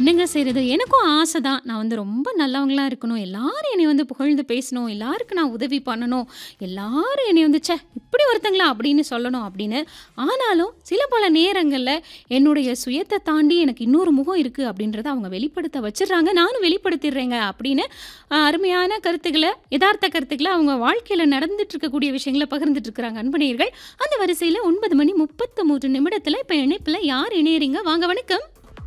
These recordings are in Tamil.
என்னங்க செய்றது? எனக்கும் ஆசை தான். நான் வந்து ரொம்ப நல்லவங்களா இருக்கணும். எல்லாரும் என்னைய வந்து புகழ்ந்து பேசணும். எல்லாருக்கும் நான் உதவி பண்ணணும். எல்லாரும் என்னைய வந்து ச்சே! இப்படி ஒருத்தங்களா அப்படின்னு சொல்லணும் அப்படின்னு. ஆனாலும் சில பல நேரங்கள்ல என்னுடைய சுயத்த தாண்டி எனக்கு இன்னொரு முகம் இருக்கு அப்படின்றத அவங்க வெளிப்படுத்த வச்சுடுறாங்க. நானும் வெளிப்படுத்திடுறேங்க அப்படின்னு அ அருமையான கருத்துக்கள, எதார்த்த கருத்துக்கள அவங்க வாழ்க்கையில நடந்துட்டு இருக்கக்கூடிய விஷயங்கள பகிர்ந்துட்டு இருக்கிறாங்க அன்பு நேயர்கள். அந்த வரிசையில 9 மணி 33 நிமிடத்துல இப்ப இணைப்புல யார் இணையறீங்க? வாங்க வணக்கம்.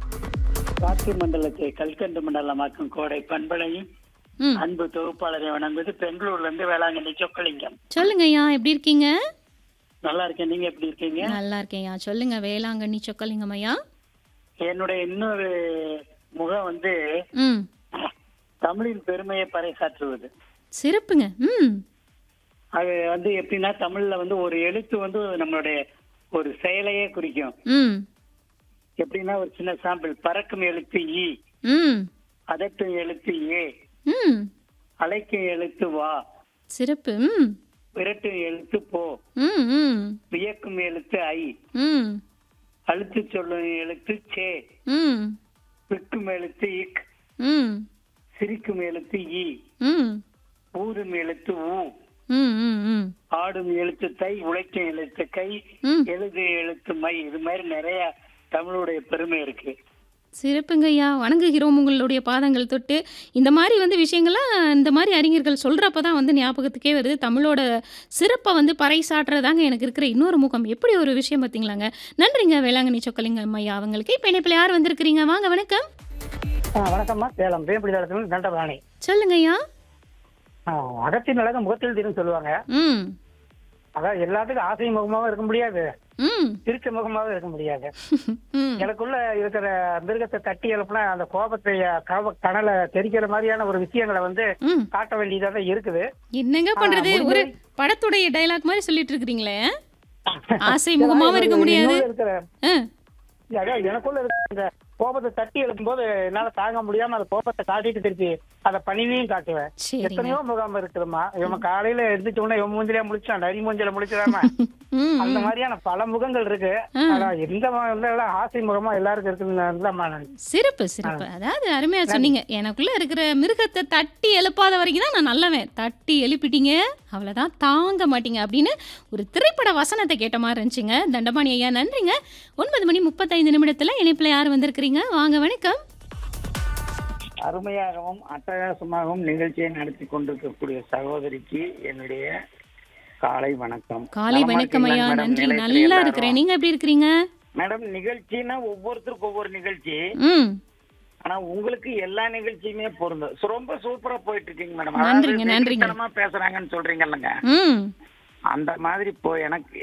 காற்று மண்டலத்தை கல்கண்டு மண்டலமாக்கும் கோடை பண்பலையும் ம். அன்பு தொகுப்பாளரை வணங்குவது பெங்களூர்ல இருந்து வேளாங்கண்ணி சொக்கலிங்கம் சொல்லுங்கய்யா எப்படி இருக்கீங்க? நல்லா இருக்கேன் நீங்க எப்படி இருக்கீங்க நல்லா இருக்கேன்யா. சொல்லுங்க வேளாங்கண்ணி சொக்கலிங்கம் ஐயா. என்னுடைய இன்னொரு முகம் வந்து ம். தமிழின் பெருமையை பறைசாற்றுவது சிறப்புங்க. ம். அது வந்து எப்படின்னா தமிழ்ல வந்து ஒரு எழுத்து வந்து நம்மளுடைய ஒரு செயலையே குறிக்கும் ம். எப்படின்னா ஒரு சின்ன சாம்பிள் பறக்கும் எழுத்து ஈ ம். அதட்டும் எழுத்து ஏ ம். அழைக்கும் எழுத்து வா சிறப்பு. ம். விரட்டும் எழுத்து போ ம். ம். வியக்கும் எழுத்து ஐ ம். அழுத்து சொல்லும் எழுத்து சே ம். விற்கும் எழுத்து இக் ம். சிரிக்கும் எழுத்து ஈ ம். ஊதும் எழுத்து ஊ ம். ம். ம். ஆடும் எழுத்து தை உழைக்கும் எழுத்து கை ம். எழுது எழுத்து மை இது மாதிரி நிறைய தமிழுடைய பெருமை இருக்கு சிறப்புங்க ஐயா. வணங்குகிறோம் உங்களுடைய பாதங்கள் தொட்டு. இந்த மாரி வந்து விஷயங்கள்லாம் இந்த மாரி அறிஞர்கள் சொல்றப்ப தான் வந்து ஞாபகத்துக்கே வருது. தமிழோட சிறப்ப வந்து பறைசாற்றுறதாங்க எனக்கு இருக்கிற இன்னொரு முகம். எப்படி ஒரு விஷயம் பார்த்தீங்களாங்க. நன்றிங்க வேளாங்கண்ணி சொக்கலிங்கம் ஐயா அவங்களுக்கு. இப்ப இணைப்புல யார் வந்திருக்கிறீங்க? வாங்க வணக்கம். வணக்கம்மா சேலம் வேம்படி தளத்தில் தண்டபாணி சொல்லுங்க ஐயா. அகத்தின் அழகு முகத்தில் தீரும் சொல்லுவாங்க ம். அதாவது எல்லாத்துக்கும் ஆசை முகமாவும் இருக்க முடியாது ம். திருச்ச முகமாவும் இருக்க முடியாது ம். எனக்குள்ள இருக்கிற மிருகத்தை தட்டி எழுப்புனா அந்த கோபத்தை கவ கனலை தெரிக்கிற மாதிரியான ஒரு விஷயங்களை வந்து ம். காட்ட வேண்டியதா தான் இருக்குது என்னங்க பண்றது? முடிஞ்ச ஒரு படத்துடைய டயலாக் மாதிரி சொல்லிட்டு இருக்கிறீங்களே. ஆசை முகமாவும் இருக்க முடியாது. என்னுள்ள இருக்கிற ஆ. அதாவது எனக்குள்ள இருக்கிற அந்த கோபத்தை தட்டி எழுப்பும் போது என்னால தாங்க முடியாம அந்த கோபத்தை காட்டிட்டு திருப்பி அந்த பணிவையும் காட்டுவேன் சரிங்க. எத்தனையோ முகாம் இருக்குதுமா இவன் காலையில எழுந்திரிச்ச உடனே இவன் மூஞ்சிலே முடிச்சான் நரி மூஞ்சில முடிச்சிடாம ம். அந்த மாதிரியான பல முகங்கள் இருக்கு ஆனா எந்த மு- எந்த எல்லாம் ஆசை முகமா எல்லாருக்கும் இருக்குதுன்னு நான் சிறப்பு சிறப்பு அதாவது அருமையா சொன்னீங்க எனக்குள்ள இருக்கிற மிருகத்தை தட்டி எழுப்பாத வரைக்கும் தான் நான் நல்லவன் தட்டி எழுப்பிட்டீங்க அவ்வளவுதான் தாங்க மாட்டீங்க அப்படின்னு ஒரு திரைப்பட வசனத்தை கேட்ட மாதிரி இருந்துச்சுங்க தண்டபாணி ஐயா நன்றிங்க ஒன்பது மணி முப்பத்தைந்து நிமிடத்துல இணைப்புல யார் வந்திருக்கிறீங்க வாங்க வணக்கம் அருமையாகவும் அட்டகாசமாகவும் நிகழ்ச்சியை நடத்தி கொண்டிருக்கக்கூடிய சகோதரிக்கு என்னுடைய காலை வணக்கம் காலை நலமா வணக்கம் ஐயா இருக்கீங்களா மேடம்? நன்றி நிலையத்துல நல்லா எல்லாரும்? இருக்கிறேன் நீங்க எப்படி இருக்கிறீங்க மேடம் நிகழ்ச்சின்னா ஒவ்வொருத்தருக்கும் ஒவ்வொரு நிகழ்ச்சி ம் ஆனா உங்களுக்கு எல்லா நிகழ்ச்சியுமே பொருந்தும் சு- ரொம்ப சூப்பரா போயிட்டு இருக்கீங்க மேடம் நன்றிங்க, நன்றிங்க. வெற்றித்தனமா பேசுறாங்கன்னு சொல்றீங்கல்லங்க ம் அந்த மாதிரி இப்போ எனக்கு